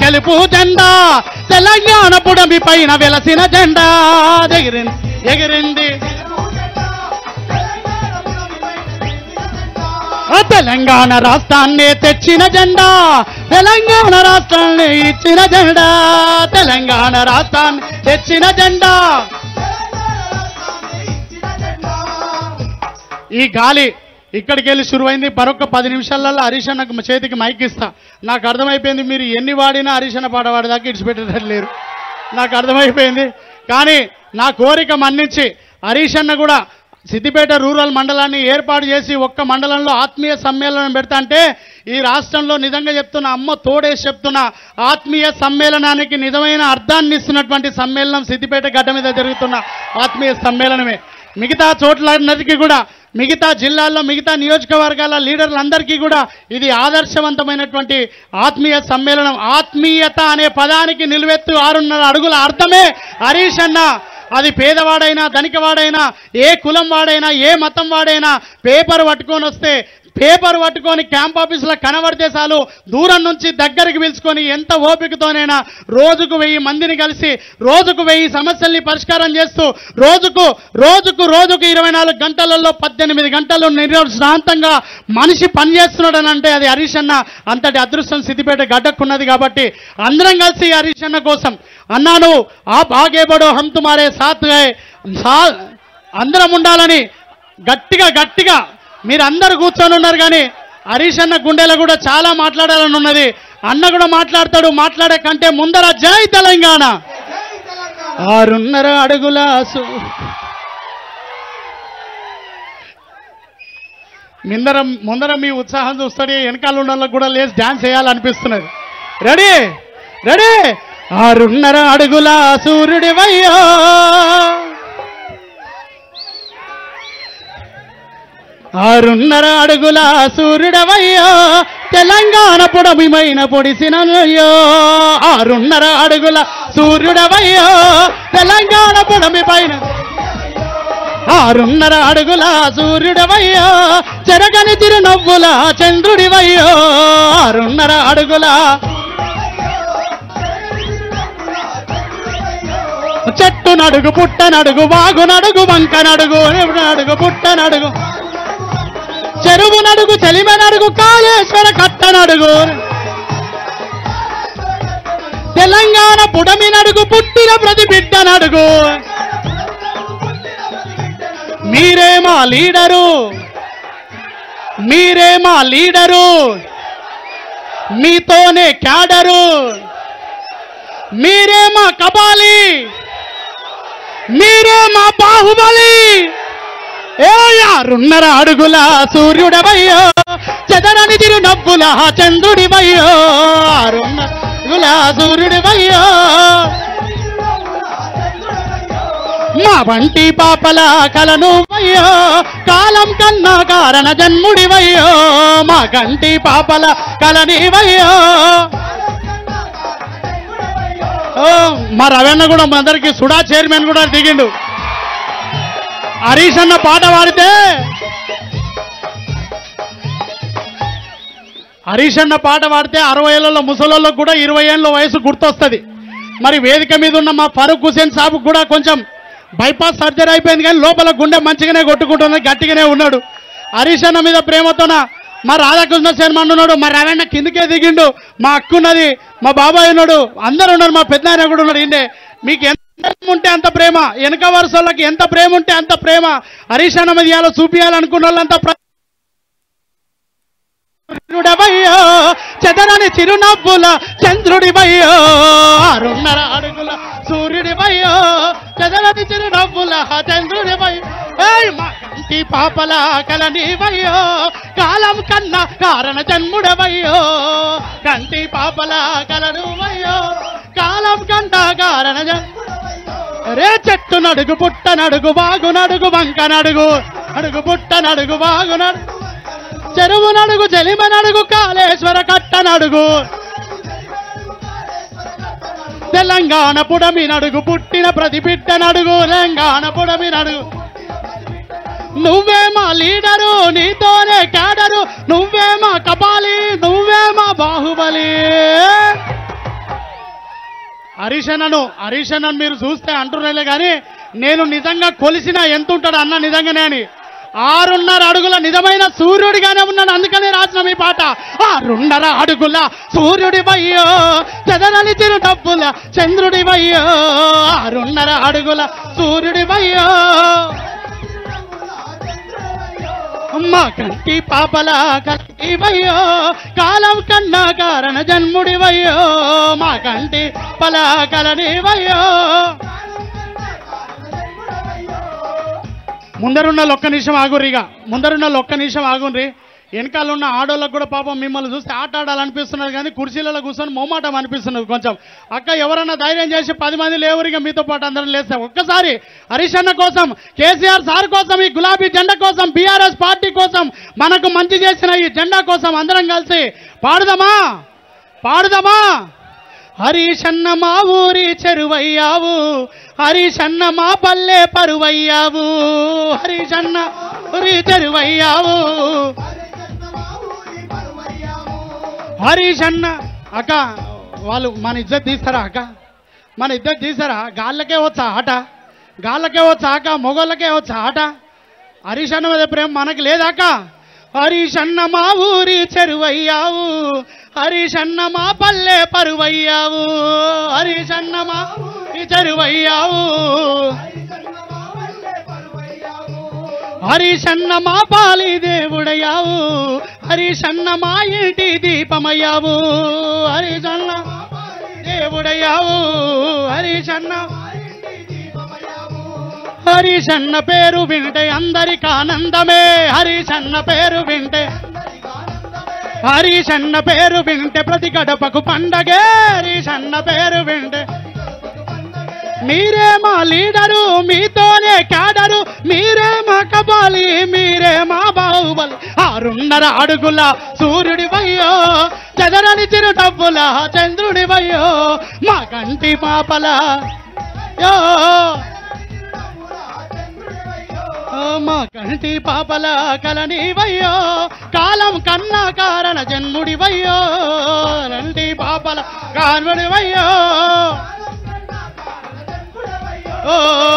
గెలుపు జెండా తెలంగాణ పుడమి పైన వెలసిన జెండా ఎగిరింది ఎగిరింది ఆ తెలంగాణ రాష్ట్రాన్ని తెచ్చిన జెండా తెలంగాణ రాష్ట్రాన్ని ఇచ్చిన జెండా తెలంగాణ రాష్ట్రాన్ని తెచ్చిన జెండా ఈ గాలి ఇక్కడికి వెళ్ళి శురువైంది మరొక పది నిమిషాలలో హరీష్ అన్నకు మా చేతికి మైక్ ఇస్తా నాకు అర్థమైపోయింది మీరు ఎన్ని వాడినా హరీష్ అన్న పాట వాడేదాకా ఇడిచిపెట్టేటట్టు లేరు నాకు అర్థమైపోయింది కానీ నా కోరిక మన్నించి హరీష్ అన్న కూడా సిద్దిపేట రూరల్ మండలాన్ని ఏర్పాటు చేసి ఒక్క మండలంలో ఆత్మీయ సమ్మేళనం పెడతా అంటే ఈ రాష్ట్రంలో నిజంగా చెప్తున్న అమ్మ తోడేసి చెప్తున్న ఆత్మీయ సమ్మేళనానికి నిజమైన అర్థాన్ని ఇస్తున్నటువంటి సమ్మేళనం సిద్దిపేట గడ్డ మీద జరుగుతున్న ఆత్మీయ సమ్మేళనమే మిగతా చోట్లన్నిటికీ కూడా మిగతా జిల్లాల్లో మిగతా నియోజకవర్గాల లీడర్లందరికీ కూడా ఇది ఆదర్శవంతమైనటువంటి ఆత్మీయ సమ్మేళనం ఆత్మీయత అనే పదానికి నిలువెత్తు ఆరున్నర అడుగుల అర్థమే హరీష్ అన్న అది పేదవాడైనా ధనికవాడైనా ఏ కులం వాడైనా ఏ మతం వాడైనా పేపర్ పట్టుకొని వస్తే పేపర్ పట్టుకొని క్యాంప్ ఆఫీసులో కనబడితే చాలు దూరం నుంచి దగ్గరికి పిలుచుకొని ఎంత ఓపికతోనైనా రోజుకు వెయ్యి మందిని కలిసి రోజుకు వెయ్యి సమస్యల్ని పరిష్కారం చేస్తూ రోజుకు రోజుకు రోజుకు ఇరవై నాలుగు గంటలలో పద్దెనిమిది గంటలు నిర్శాంతంగా మనిషి పనిచేస్తున్నాడు అని అంటే అది హరీష్ అన్న అంతటి అదృష్టం సిద్దిపేట గడ్డకున్నది కాబట్టి అందరం కలిసి హరీష్ అన్న కోసం అన్నాను ఆ బాగేబడో హమ్ తుమారే సాత్ హై. సా- అందరం ఉండాలని గట్టిగా గట్టిగా మీరు అందరు కూర్చొని ఉన్నారు కానీ హరీష్ అన్న గుండెలో కూడా చాలా మాట్లాడాలని ఉన్నది అన్న కూడా మాట్లాడతాడు మాట్లాడే కంటే ముందర జై తెలంగాణ ఆరున్నర అడుగుల సు- ముందర ముందర మీ ఉత్సాహం చూస్తే వెనకాల ఉన్న వాళ్ళకి కూడా లేచి డ్యాన్స్ చేయాలనిపిస్తున్నది రెడీ రెడీ ఆరున్నర అడుగుల సూర్యుడివయ్యో ఆరున్నర అడుగుల సూర్యుడవయ్యో తెలంగాణ పుడమిమైన పొడిసినయ్యో ఆరున్నర అడుగుల సూర్యుడవయ్యో తెలంగాణ పుడమి పైన ఆరున్నర అడుగుల సూర్యుడవయ్యో చెరగని చిరునవ్వుల చంద్రుడివయ్యో ఆరున్నర అడుగుల చెట్టు నడుగు పుట్ట నడుగు వాగు నడుగు వంక నడుగు నడుగు పుట్ట నడుగు చెరువు నడుగు చెలిమ నడుగు కాళేశ్వర కట్ట నడుగు తెలంగాణ పుడమి నడుగు పుట్టిన ప్రతి బిడ్డ నడుగు మీరే మా లీడరు మీరే మా లీడరు మీతోనే క్యాడరు మీరే మా కబాలి మీరే మా బాహుబలి ఏ ఆరున్నర అడుగుల సూర్యుడవయ్యో చెదరని తిరు నవ్వుల చంద్రుడివయ్యో ఆరున్నర అడుగుల సూర్యుడివయ్యో మా వంటి పాపల కలను వయ్యో కాలం కన్నా కారణ జన్ముడివయ్యో మా కంటి పాపల కలనివయ్యో ఓ, మా రవణ కూడా మా అందరికి సుడా చైర్మన్ కూడా దిగిండు హరీష్ అన్న పాట పాడితే హరీష్ అన్న పాట పాడితే అరవై ఏళ్ళలో ముసలోళ్ళకు కూడా ఇరవై ఏళ్ళ వయసు గుర్తొస్తుంది మరి వేదిక మీద ఉన్న మా ఫరూక్ హుసేన్ సాబ్ కూడా కొంచెం బైపాస్ సర్జరీ అయిపోయింది కానీ లోపల గుండె మంచిగానే కొట్టుకుంటున్నది గట్టిగానే ఉన్నాడు హరీష్ అన్న మీద ప్రేమతోన మా రాధాకృష్ణ శర్మ ఉన్నాడు మా రవణ కిందకే దిగిండు మా అక్క ఉన్నది మా బాబాయ్ ఉన్నాడు అందరు ఉన్నారు మా పెద్ద ఆయన కూడా ఉన్నాడు ఇండే మీకు ఎంత ప్రేమ ఉంటే అంత ప్రేమ వెనక వరుసలకి ఎంత ప్రేమ ఉంటే అంత ప్రేమ హరీష్ అన్న మీద ఇవాళ చూపియాలనుకున్న వాళ్ళంతా ప్ర- సూర్యుడవయ్యో చెదరని చిరునవ్వుల చంద్రుడివయ్యో ఆరున్నర అడుగుల సూర్యుడివయ్యో చెదరని చిరునవ్వుల చంద్రుడివయ్యో ఏయ్ మా కంటి పాపల కలనివయ్యో కాలం కన్నా కారణ జన్ముడవయ్యో కంటి పాపల కలనువయ్యో కాలం కన్నా కారణ జన్ రే చెట్టు నడుగు పుట్ట నడుగు బాగు నడుగు వంక నడుగు నడుగు పుట్ట నడుగు బాగు నడుగు చెరువు నడుగు చెలిమ నడుగు కాళేశ్వర కట్ట నడుగు తెలంగాణ పుడమి నడుగు పుట్టిన ప్రతి బిడ్డ నడుగు తెలంగాణ పుడమి నడుగు నువ్వే మా లీడరు నీతోనే క్యాడరు నువ్వే మా కపాలి నువ్వే మా బాహుబలి హరీష్ అన్నను హరీష్ అన్నను మీరు చూస్తే అంటున్నాలే కానీ నేను నిజంగా కొలిసిన ఎంత ఉంటాడు అన్న నిజంగానే అని ఆరున్నర అడుగుల నిజమైన సూర్యుడిగానే ఉన్నాడు అందుకనే రాసిన మీ పాట ఆరున్నర అడుగుల సూర్యుడి వయ్యో చెదరని తిరు డబ్బుల చంద్రుడి వయ్యో ఆరున్నర అడుగుల సూర్యుడి వయ్యో మా కంటి పాపల కలివయ్యో కాలం కన్నా కారణ జన్ముడివయ్యో మా కంటి పల కలనివయ్యో ముందరున్న ఒక్క నిమిషం ఆగుర్రిగా ముందరున్న ఒక్క నిమిషం ఆగుండ్రి వెనకాల ఉన్న ఆడోళ్ళకు కూడా పాపం మిమ్మల్ని చూస్తే ఆట ఆడాలనిపిస్తున్నది కానీ కుర్చీలలో కూర్చొని మొమాటం అనిపిస్తున్నది కొంచెం అక్క ఎవరన్నా ధైర్యం చేసి పది మంది లేవరిగా మీతో పాటు అందరం లేస్తే ఒక్కసారి హరీష్ అన్న కోసం కేసీఆర్ సార్ కోసం ఈ గులాబీ జెండా కోసం బీఆర్ఎస్ పార్టీ కోసం మనకు మంచి చేసిన ఈ జెండా కోసం అందరం కలిసి పాడుదామా పాడుదామా హరీషన్న మా ఊరి చెరువయ్యావు హరీషన్న మా పల్లె పరువయ్యావు హరీషన్న ఊరి చెరువయ్యావు హరీషన్న అక్క వాళ్ళు మన ఇజ్జత్ తీస్తారా అక్క మన ఇజ్జత్ తీస్తారా గాళ్ళకే వచ్చా ఆట గాళ్ళకే వచ్చా అక్క మొగోళ్ళకే వచ్చా ఆట హరీష్ అన్న మీద ప్రేమ మనకి లేదాక హరీష్ అన్న మా ఊరి చెరువయ్యావు హరీష్ అన్న మా పల్లె పరువయ్యావు హరీష్ అన్న మా ఊరి చెరువయ్యావు హరీషన్న మా పాలి దేవుడయ్యావు హరీషన్న మా ఇంటి దీపమయ్యావు హరీషన్న దేవుడయ్యావు హరీషన్న హరీషన్న పేరు వింటే అందరికి ఆనందమే హరీషన్న పేరు వింటే హరీషన్న పేరు వింటే ప్రతి గడపకు పండగే హరీషన్న పేరు వింటే మీరే మా లీడరు మీతోనే క్యాడరు మీరే మా కబాలి మీరే మా బాహుబలి ఆరున్నర అడుగుల సూర్యుడి వయ్యో చదరని చిరు డబ్బుల చంద్రుడి వయ్యో మా కంటి పాపల యో ఓ మా కంటి పాపల కలని వయ్యో కాలం కన్నా కారణ జన్ముడి వయ్యో రంటి పాపల కాన్ముడి వయ్యో ఓ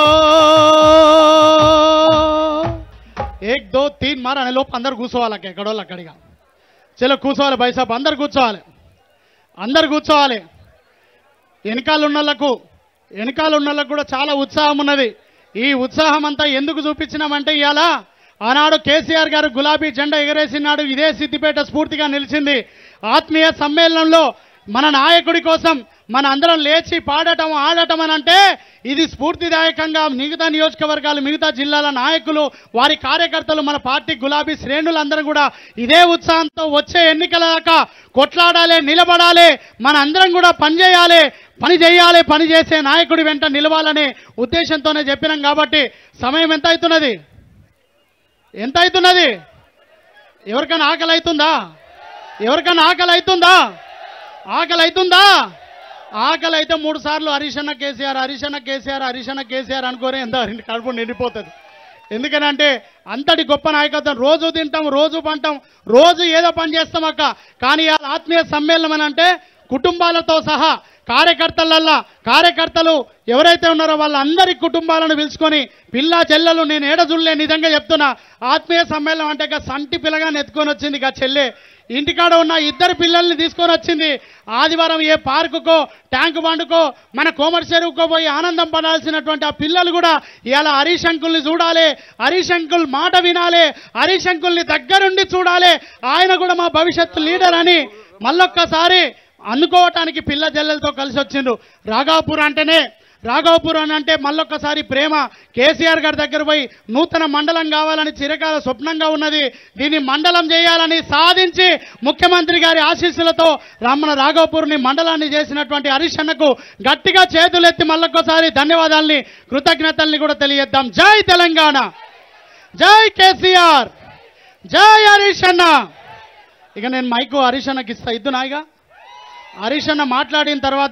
ఏక్ దో తీన్ మార్ అనే లోపు అందరు కూర్చోవాలి అక్క ఎక్కడోళ్ళు అక్కడిగా చలో కూర్చోవాలి బైసాబ్ అందరు కూర్చోవాలి అందరు కూర్చోవాలి వెనకాల ఉన్నోళ్ళకు వెనకాల ఉన్నోళ్ళకు కూడా చాలా ఉత్సాహం ఉన్నది ఈ ఉత్సాహం అంతా ఎందుకు చూపించినామంటే ఇవాళ ఆనాడు కేసీఆర్ గారు గులాబీ జెండా ఎగరేసినాడు ఇదే సిద్దిపేట స్ఫూర్తిగా నిలిచింది ఆత్మీయ సమ్మేళనంలో మన నాయకుడి కోసం మన అందరం లేచి పాడటం ఆడటం అని అంటే ఇది స్ఫూర్తిదాయకంగా మిగతా నియోజకవర్గాలు మిగతా జిల్లాల నాయకులు వారి కార్యకర్తలు మన పార్టీ గులాబీ శ్రేణులందరూ కూడా ఇదే ఉత్సాహంతో వచ్చే ఎన్నికల దాకా కొట్లాడాలి నిలబడాలి మన అందరం కూడా పనిచేయాలి పని చేయాలి పని చేసే నాయకుడి వెంట నిలవాలనే ఉద్దేశంతోనే చెప్పినాం కాబట్టి సమయం ఎంత అవుతున్నది ఎంత అవుతున్నది ఎవరికైనా ఆకలి అవుతుందా ఎవరికైనా ఆకలి అవుతుందా ఆకలి అవుతుందా ఆకలి అయితే మూడు సార్లు హరీషన్న కేసీఆర్ హరీషన్న కేసీఆర్ హరీషన్న కేసీఆర్ అనుకోరే ఎంత కడుపు నిండిపోతుంది ఎందుకనంటే అంతటి గొప్ప నాయకత్వం రోజు తింటాం రోజు పంటాం రోజు ఏదో పని చేస్తాం అక్క కానీ ఆ ఆత్మీయ సమ్మేళనం అని అంటే కుటుంబాలతో సహా కార్యకర్తలల్లా కార్యకర్తలు ఎవరైతే ఉన్నారో వాళ్ళందరి కుటుంబాలను పిలుచుకొని పిల్ల చెల్లెలు నేను ఏడజుల్లే నిజంగా చెప్తున్నా ఆత్మీయ సమ్మేళనం అంటే ఇక సంటి పిల్లగా నెత్తుకొని వచ్చింది ఇక చెల్లె ఇంటికాడ ఉన్న ఇద్దరు పిల్లల్ని తీసుకొని వచ్చింది ఆదివారం ఏ పార్కుకో ట్యాంక్ బండుకో మన కోమర్ చెరువుకో పోయి ఆనందం పడాల్సినటువంటి ఆ పిల్లలు కూడా ఇలా హరీష్ అంకుల్ని చూడాలి హరీష్ అంకుల్ మాట వినాలి హరీష్ అంకుల్ని దగ్గరుండి చూడాలి ఆయన కూడా మా భవిష్యత్తు లీడర్ అని మళ్ళొక్కసారి అనుకోవటానికి పిల్ల జల్లెలతో కలిసి వచ్చిండ్రు రాఘాపూర్ అంటేనే రాఘవపూర్ అని అంటే మళ్ళొక్కసారి ప్రేమ కేసీఆర్ గారి దగ్గర పోయి నూతన మండలం కావాలని చిరకాల స్వప్నంగా ఉన్నది దీన్ని మండలం చేయాలని సాధించి ముఖ్యమంత్రి గారి ఆశీస్సులతో రమ్మన రాఘవపూర్ని మండలాన్ని చేసినటువంటి హరీష్ అన్నకు గట్టిగా చేతులెత్తి మళ్ళొక్కసారి ధన్యవాదాల్ని కృతజ్ఞతల్ని కూడా తెలియజేద్దాం జై తెలంగాణ జై కేసీఆర్ జై హరీష్ అన్న ఇక నేను మైకు హరీష్ అన్నకి ఇస్తా ఇద్దు నాయిగా హరీష్ అన్న మాట్లాడిన తర్వాత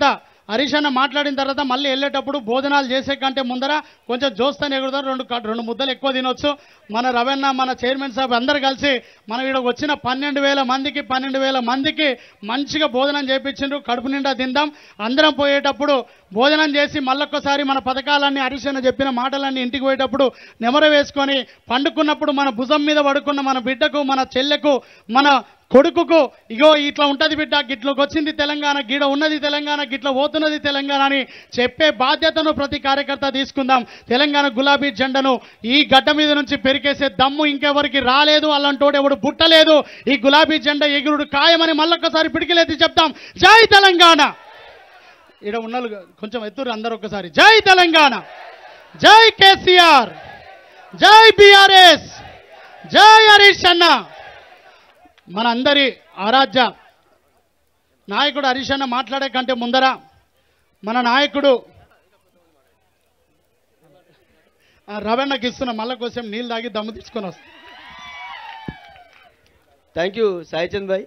హరీష్ అన్న మాట్లాడిన తర్వాత మళ్ళీ వెళ్ళేటప్పుడు భోజనాలు చేసే కంటే ముందర కొంచెం జోస్తాను ఎగురుతారు రెండు క- రెండు ముద్దలు ఎక్కువ తినొచ్చు మన రవణ మన చైర్మన్ సాబ్ అందరు కలిసి మనం ఇక్కడ వచ్చిన పన్నెండు వేల మందికి పన్నెండు వేల మందికి మంచిగా భోజనం చేయించిండ్రు కడుపు నిండా తిందాం అందరం పోయేటప్పుడు భోజనం చేసి మళ్ళొక్కసారి మన పథకాలన్నీ హరీష్ అన్న చెప్పిన మాటలన్నీ ఇంటికి పోయేటప్పుడు నెమర వేసుకొని పండుకున్నప్పుడు మన భుజం మీద పడుకున్న మన బిడ్డకు మన చెల్లెకు మన కొడుకుకు ఇగో ఇట్లా ఉంటది బిడ్డ గిట్లోకి వచ్చింది తెలంగాణ గీడ ఉన్నది తెలంగాణ గిట్ల పోతున్నది తెలంగాణ అని చెప్పే బాధ్యతను ప్రతి కార్యకర్త తీసుకుందాం తెలంగాణ గులాబీ జెండను ఈ గడ్డ మీద నుంచి పెరికేసే దమ్ము ఇంకెవరికి రాలేదు అలాంటోడు ఎవడు పుట్టలేదు ఈ గులాబీ జెండా ఎగురుడు ఖాయమని మళ్ళొక్కసారి పిడికిలేసి చెప్తాం జై తెలంగాణ ఇక్కడ ఉన్న కొంచెం ఎత్తురు అందరు ఒక్కసారి జై తెలంగాణ జై కేసీఆర్ జై బీఆర్ఎస్ జై హరీష్ అన్న మనందరి ఆరాధ్య నాయకుడు హరీష్ అన్న మాట్లాడే కంటే ముందర మన నాయకుడు ఆ, రవణకి ఇస్తున్న మళ్ళా కోసం నీళ్ళు తాగి దమ్ము తీసుకొని వస్తాం థ్యాంక్ యూ సాయిచంద్ భాయ్